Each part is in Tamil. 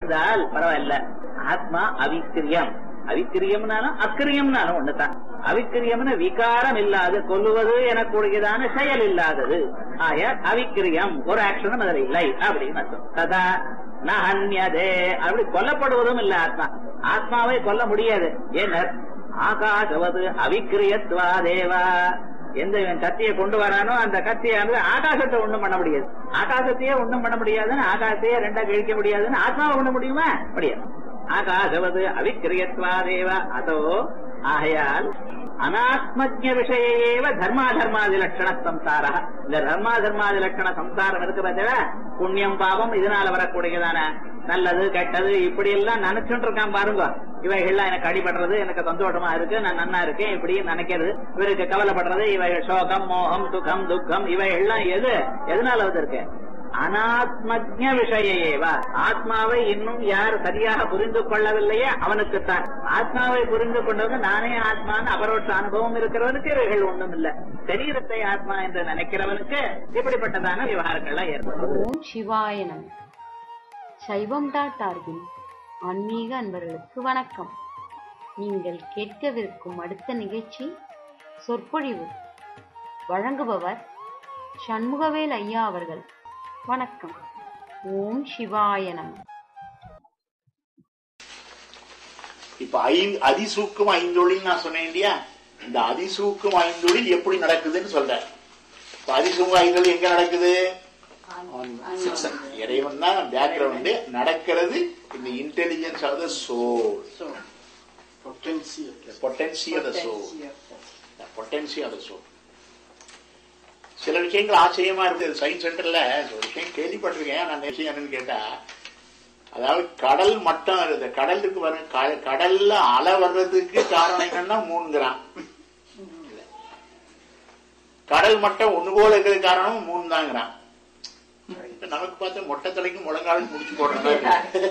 இருந்தால் பரவாயில்ல ஆத்மா அவிக்கிரியம் அவிக்கிரியம்னாலும் அக்கிரியம்னாலும் ஒண்ணுதான் அவிக்கிரியம்னு விகாரம் இல்லாது கொல்லுவது எனக்கூடியதான செயல் இல்லாதது ஆய அவிக்கிரியம் ஒரு ஆக்ஷனும் அதில் இல்லை அப்படின்னு அர்த்தம் ததா நஹன்யதே அப்படி கொல்லப்படுவதும் இல்ல ஆத்மா ஆத்மாவை கொல்ல முடியாது ஏனர் ஆகாசவது அவிக்கிரியத்வா தேவா எந்த இவன் கத்தியை கொண்டு வரானோ அந்த கத்தியானது ஆகாசத்தை ஒண்ணும் பண்ண முடியாது ஆகாசத்தையே ஒண்ணும் பண்ண முடியாதுன்னு ஆகாசத்தையே ரெண்டா கிழிக்க முடியாதுன்னு ஆத்மாவை பண்ண முடியுமா முடியாது ஆகாசவது அவிக்கிரியத்வாதேவ அதோ ஆகையால் அனாத்மஜ விஷயேவ தர்மாதர்மாதி லட்சண சம்சார இந்த தர்மாதர்மாதி லட்சண சம்சாரம் இருக்கு பார்த்தா புண்ணியம் பாவம் இதனால வரக்கூடியதான நல்லது கெட்டது இப்படி எல்லாம் நினைச்சுட்டு இருக்கான் பாருங்க இவைகள்லாம் எனக்கு அடிபடுறது எனக்கு சந்தோஷமா இருக்கு நான் நன்னா இருக்கேன் இப்படி நினைக்கிறது இவருக்கு கவலைப்படுறது இவை சோகம் மோகம் சுகம் துக்கம் இவைகள்லாம் எது எதனால வந்திருக்கு அனாத்மஜ விஷயேவா ஆத்மாவை இன்னும் யார் சரியாக புரிந்து கொள்ளவில்லையே அவனுக்குத்தான் ஆத்மாவை புரிந்து கொண்டது நானே ஆத்மான்னு அபரோட்ச அனுபவம் இருக்கிறவனுக்கு இவைகள் ஒண்ணும் இல்ல சரீரத்தை ஆத்மா என்று நினைக்கிறவனுக்கு இப்படிப்பட்டதான விவகாரங்கள்லாம் ஏற்படும் ஓம் சிவாய நம சைவம் டாட் ஆர்கின் ஆன்மீக அன்பர்களுக்கு வணக்கம் நீங்கள் கேட்கவிருக்கும் அடுத்த நிகழ்ச்சி சொற்பொழிவு வழங்குபவர் சண்முகவேல் ஐயா அவர்கள் வணக்கம் ஓம் சிவாய நம இப்ப ஐந்து அதிசூக்கும் ஐந்தொழில் நான் சொன்னேன் இல்லையா இந்த அதிசூக்கும் ஐந்தொழில் எப்படி நடக்குதுன்னு சொல்றேன் இப்ப அதிசூக்கும் ஐந்தொழில் எங்க நடக்குது இறைவன் தான் பேக்ரவுண்டு நடக்கிறது இந்த intelligence of the soul potency of the soul potency of the soul சில விஷயங்கள் ஆச்சரியமா இருக்கு சயின்ஸ் சென்டர்ல ஒரு விஷயம் கேள்விப்பட்டிருக்கேன் நான் என்ன விஷயம் என்னன்னு கேட்டா அதாவது கடல் மட்டம் இருக்குது கடலுக்கு வர க- கடல்ல அலை வர்றதுக்கு காரணம் என்னன்னா மூணுங்கிறான் கடல் மட்டம் ஒண்ணு போல இருக்கிறது காரணம் மூணு தாங்கிறான் இப்ப நமக்கு பார்த்தா மொட்டை தலைக்கு முழங்காலும் முடிச்சு போடுறோம்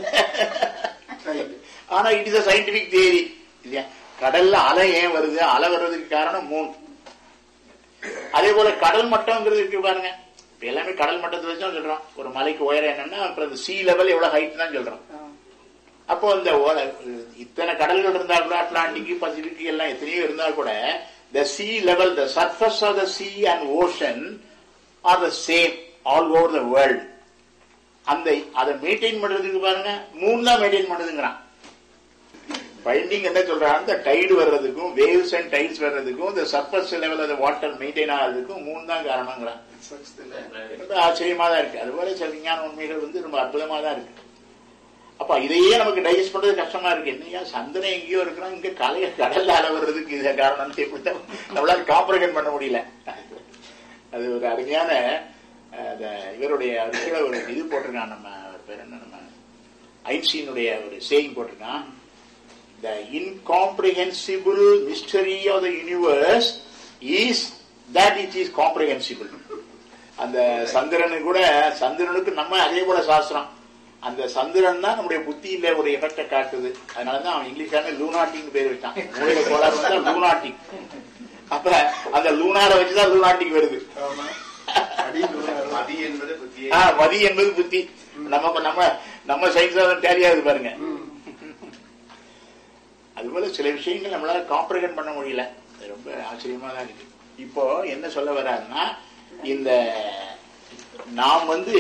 ஆனா இட் இஸ் சயின்டிபிக் தியரி இல்லையா கடல்ல அலை ஏன் வருது அலை வர்றதுக்கு காரணம் மூணு அதே போல கடல் மட்டம்ங்கிறது இருக்கு பாருங்க இப்ப எல்லாமே கடல் மட்டத்தை வச்சு தான் சொல்றோம் ஒரு மலைக்கு உயரம் என்னன்னா அப்புறம் இந்த சி லெவல் எவ்வளவு ஹைட் தான் சொல்றோம் அப்போ இந்த ஓ- இத்தனை கடல்கள் இருந்தா கூட அட்லாண்டிக் பசிபிக் எல்லாம் எத்தனையோ இருந்தா கூட the sea level the surface of the sea and ocean are the same all over the world அந்த அதை மெயின்டைன் பண்றதுக்கு பாருங்க மூணு தான் மெயின்டைன் பண்ணுதுங்கிறான் பைண்டிங் என்ன சொல்றான் இந்த டைடு வர்றதுக்கும் வேவ்ஸ் அண்ட் டைட்ஸ் வர்றதுக்கும் இந்த சர்ஃபஸ் லெவல் அந்த வாட்டர் மெயின்டைன் ஆகிறதுக்கும் மூணு தான் காரணங்கிறான் ரொம்ப ஆச்சரியமா தான் இருக்கு அதுபோல சில விஞ்ஞான உண்மைகள் வந்து ரொம்ப அற்புதமா தான் இருக்கு அப்ப இதையே நமக்கு டைஜஸ்ட் பண்றது கஷ்டமா இருக்கு என்னையா சந்திரன் எங்கேயோ இருக்கிறோம் இங்க கலைய கடல்ல அலை வர்றதுக்கு இது காரணம் எப்படித்தான் நம்மளால காம்ப்ரகன் பண்ண முடியல அது ஒரு அருமையான அஹ், அந்த இவருடைய அவர் கீழே ஒரு இது போட்டிருக்கான் நம்ம அவர் பேர் என்ன நம்ம ஐன்ஸ்டீனுடைய ஒரு சேயிங் போட்டிருக்கான் the incomprehensible mystery of the universe is that it is comprehensible அந்த சந்திரனு கூட சந்திரனுக்கு நம்ம அதே போல சாஸ்திரம் அந்த சந்திரன் தான் நம்முடைய புத்தியில ஒரு எஃபெக்ட காட்டுது அதனாலதான் அவன் இங்கிலீஷான லூனாட்டிக் பேர் வச்சான் மூளையில கோளாறு வந்தா லூனாட்டிக் அப்ப அந்த லூனார வச்சுதான் லூனாட்டிக் வருது மதி என்பது புத்தியை ஆ, மதி என்பது புத்தி நம்ம நம்ம நம்ம சயின்ஸ் டேலியாது பாருங்க அதுபோல சில விஷயங்கள் நம்மளால காம்ப்ரகன் பண்ண முடியல அது ரொம்ப ஆச்சரியமா தான் இருக்கு இப்போ என்ன சொல்ல வர்றாருன்னா இந்த நாம் வந்து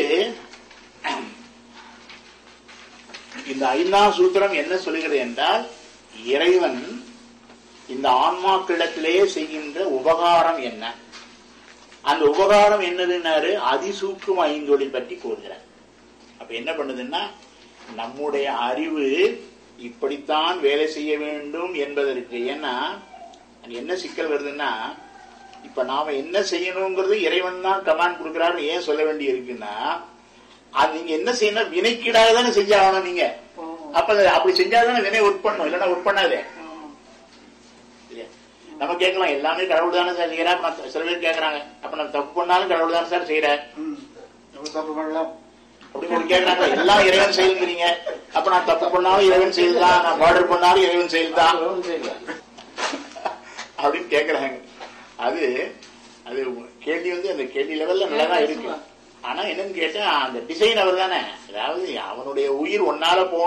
இந்த ஐந்தாம் சூத்திரம் என்ன சொல்லுகிறது என்றால் இறைவன் இந்த ஆன்மாக்களிடத்திலே செய்கின்ற உபகாரம் என்ன அந்த உபகாரம் என்னதுன்னாரு அதிசூக்கும் ஐந்தொழில் பற்றி கூறுகிறார் அப்ப என்ன பண்ணுதுன்னா நம்முடைய அறிவு இப்படித்தான் வேலை செய்ய வேண்டும் என்பதற்கு ஏன்னா அது என்ன சிக்கல் வருதுன்னா இப்ப நாம என்ன செய்யணுங்கிறது இறைவன் தான் கமாண்ட் கொடுக்கிறாரு ஏன் சொல்ல வேண்டி இருக்குன்னா அது நீங்க என்ன செய்யணும் வினைக்கிடாத தானே செஞ்சாகணும் நீங்க அப்ப அது அப்படி செஞ்சாதானே வினை ஒர்க் பண்ணும் இல்லைன்னா ஒர்க் பண்ணாதே இல்லையா? நம்ம கேட்கலாம் எல்லாமே கடவுள் தானே சார் செய்யறா அப்ப நான் சில பேர் கேட்கறாங்க அப்ப நம்ம தப்பு பண்ணாலும் கடவுள் தானே சார் செய்யறார் தப்பு பண்ணலாம் அப்படின்னு ஒரு கேட்கறாங்க எல்லாம் இறைவன் செயல்ங்கிறீங்க அப்ப நான் தப்பு பண்ணாலும் இறைவன் செயல்தான் நான் மர்டர் பண்ணாலும் இறைவன் செயல்தான் அப்படின்னு கேட்கறாங்க அது அது கேள்வி வந்து அந்த கேள்வி லெவல்ல நல்லா தான் இருக்கு ஆனா என்னன்னு கேட்டா அந்த டிசைன் அவர் தானே அதாவது அவனுடைய உயிர் ஒன்னால போகணும்